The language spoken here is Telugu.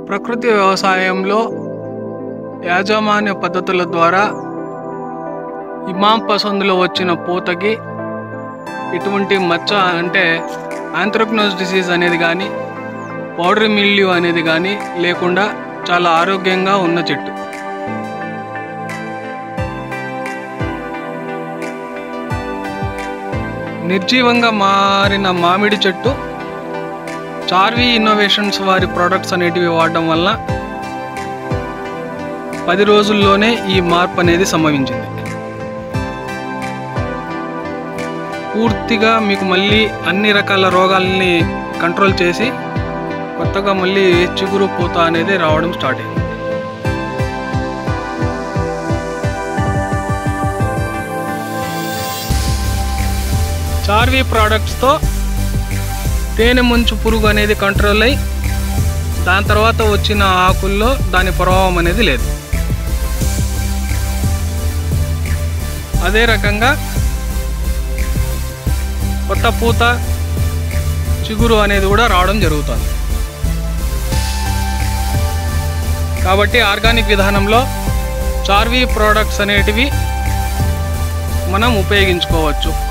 ప్రకృతి వ్యవసాయంలో యాజమాన్య పద్ధతుల ద్వారా ఇమాం పసందులో వచ్చిన పూతకి ఎటువంటి మచ్చ అంటే ఆంథ్రక్నోస్ డిసీజ్ అనేది కానీ పౌడర్ మిల్యూ అనేది కానీ లేకుండా చాలా ఆరోగ్యంగా ఉన్న చెట్టు నిర్జీవంగా మారిన మామిడి చెట్టు చార్వి ఇన్నోవేషన్స్ వారి ప్రోడక్ట్స్ అనేటివి వాడడం వల్ల పది రోజుల్లోనే ఈ మార్పు అనేది సంభవించింది పూర్తిగా మీకు మళ్ళీ అన్ని రకాల రోగాల్ని కంట్రోల్ చేసి కొత్తగా మళ్ళీ చిగురు పూత అనేది రావడం స్టార్ట్ అయింది చార్వి ప్రోడక్ట్స్తో తేనె ముంచు పురుగు అనేది కంట్రోల్ అయ్యి దాని తర్వాత వచ్చిన ఆకుల్లో దాని ప్రభావం అనేది లేదు అదే రకంగా కొత్త పూత చిగురు అనేది కూడా రావడం జరుగుతుంది కాబట్టి ఆర్గానిక్ విధానంలో చార్వీ ప్రోడక్ట్స్ అనేటివి మనం ఉపయోగించుకోవచ్చు